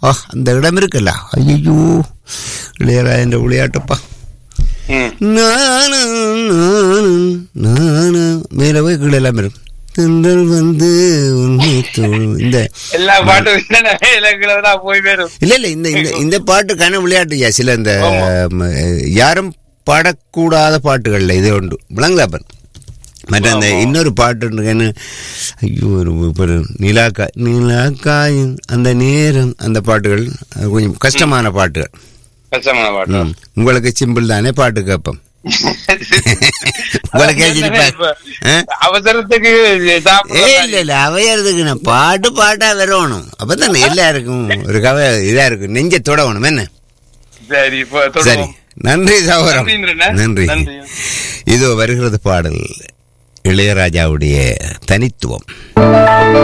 ஆ அந்த இடம் இருக்குல்ல ஐயோ இளையராஜன்ற விளையாட்டுப்பா ம். நானும் நானும் நானும் மேல போய் கீழே எல்லாம் வரும் தென்றல் வந்து உன்னை தொடும். இந்த எல்லா பாட்டும் இலக்கில தான் போய் வரும் இல்ல இல்ல இந்த இந்த இந்த பாட்டுக்கான விளையாட்டு சில இந்த ஆமா. ம, யாரும் பாடக்கூடாத பாட்டுகள்ல இது உண்டு விளங்கலாப்பன் மற்ற அந்த ஆமா. இன்னொரு பாட்டு இருக்கு, என்ன ஐயோ ஒரு ஒரு நிலாக்கா நிலாக்காயும் அந்த நேரம் அந்த பாட்டுகள் அது கொஞ்சம் கஷ்டமான பாட்டுகள் கஷ்டமான பாட்டு ம். உங்களுக்கு சிம்பிள் தானே பாட்டு கேட்போம் உங்களுக்கு அதான் சிரிப்பா? இப்ப ஆ? அவசரத்துக்கு ஏ சாப்பிட இல்ல இல்ல அவையறதுக்கு நான் பாட்டு பாட்டா வரணும் அப்பதானே எல்லாருக்கும் ஒரு கவை இதா இருக்கும் நெஞ்ச தொடவணும் என்ன சரி இப்போ சரி தொடரும் நன்றி சகோதரம் நன்றி, இந்திரனே. நன்றி நன்றி. இதோ வருகிறது பாடல் இளையராஜாவுடைய தனித்துவம்